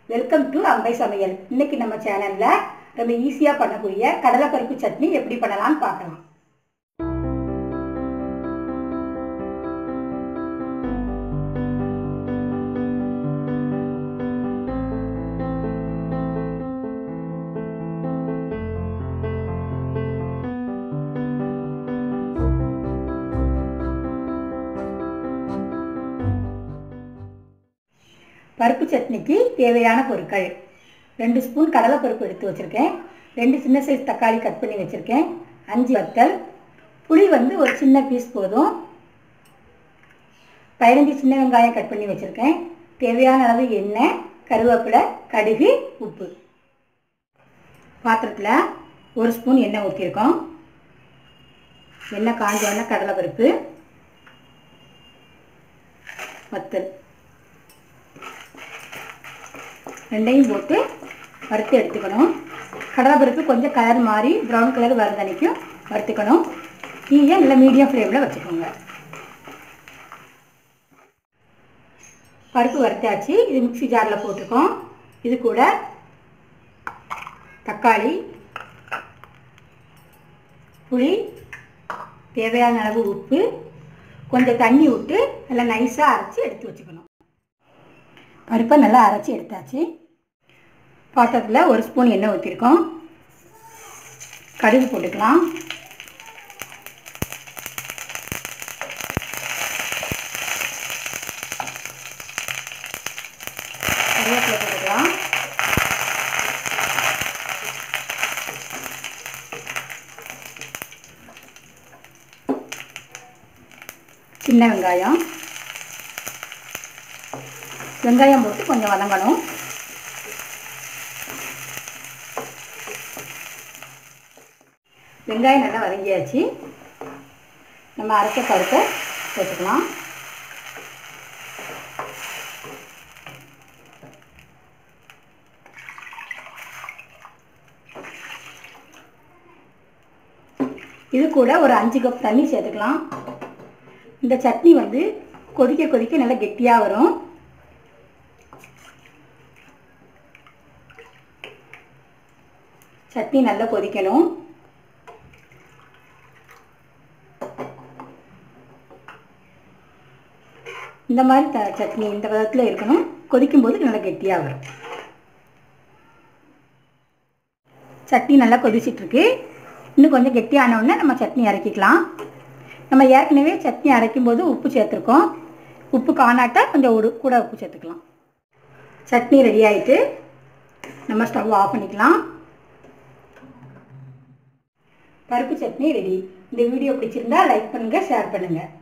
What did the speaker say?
welcome to அம்பை சமையல் இன்னைக்கு நம்ம சேனல்ல ரொம்ப ஈஸியா பண்ணக்கூடிய கடலைப்பருப்பு சட்னி எப்படி பண்ணலாம்னு பார்க்கலாம் பருப்பு சட்னிக்கு தேவையான பொருட்கள் ரெண்டு ஸ்பூன் கடலைப்பருப்பு எடுத்து வச்சுருக்கேன் ரெண்டு சின்ன சைஸ் தக்காளி கட் பண்ணி வச்சுருக்கேன் அஞ்சு வத்தல் புளி வந்து ஒரு சின்ன பீஸ் போதும் பதினஞ்சு சின்ன வெங்காயம் கட் பண்ணி வச்சுருக்கேன் தேவையான அளவு எண்ணெய் கருவேப்பிலை கடுகு உப்பு பாத்திரத்தில் ஒரு ஸ்பூன் எண்ணெய் ஊற்றிருக்கோம் எண்ணெய் காஞ்ச எண்ணெய் கடலைப்பருப்பு வத்தல் ரெண்டையும் போட்டு வறுத்து எடுத்துக்கணும் கடலைப்பருப்பு கொஞ்சம் கலர் மாறி ப்ரௌன் கலர் வரதனைக்கும் வறுத்துக்கணும் தீயை நல்லா மீடியம் ஃப்ளேமில் வச்சுக்கோங்க பருப்பு வறுத்தாச்சு இது மிக்ஸி ஜாரில் போட்டிருக்கோம் இது கூட தக்காளி புளி தேவையான அளவு உப்பு கொஞ்சம் தண்ணி விட்டு நல்லா நைஸாக அரைச்சி எடுத்து வச்சுக்கணும் பருப்பை நல்லா அரைச்சி எடுத்தாச்சு பாத்திரத்தில் ஒரு ஸ்பூன் எண்ணெய் ஊற்றிருக்கோம் கடுகு போட்டுக்கலாம் கருவேப்பிலை போட்டுக்கலாம் சின்ன வெங்காயம் வெங்காயம் போட்டு கொஞ்சம் வதங்கணும் வெங்காயம் நல்லா வதங்கியாச்சு நம்ம அரைச்ச பருப்பை போட்டுக்கலாம் இது கூட ஒரு அஞ்சு கப் தண்ணி சேர்த்துக்கலாம் இந்த சட்னி வந்து கொதிக்க கொதிக்க நல்லா கெட்டியாக வரும் சட்னி நல்லா கொதிக்கணும் இந்த மாதிரி த சட்னி இந்த விதத்தில் இருக்கணும் கொதிக்கும் போது நல்லா கெட்டியாக வரும் சட்னி நல்லா கொதிச்சிட்ருக்கு இன்னும் கொஞ்சம் கெட்டியானவுடனே நம்ம சட்னி இறக்கிக்கலாம் நம்ம ஏற்கனவே சட்னி அரைக்கும் போது உப்பு சேர்த்துருக்கோம் உப்பு காணாட்டா கொஞ்சம் ஒரு கூட உப்பு சேர்த்துக்கலாம் சட்னி ரெடி ஆகிட்டு நம்ம ஸ்டவ் ஆஃப் பண்ணிக்கலாம் பருப்பு சட்னி ரெடி இந்த வீடியோ பிடிச்சிருந்தா லைக் பண்ணுங்கள் ஷேர் பண்ணுங்கள்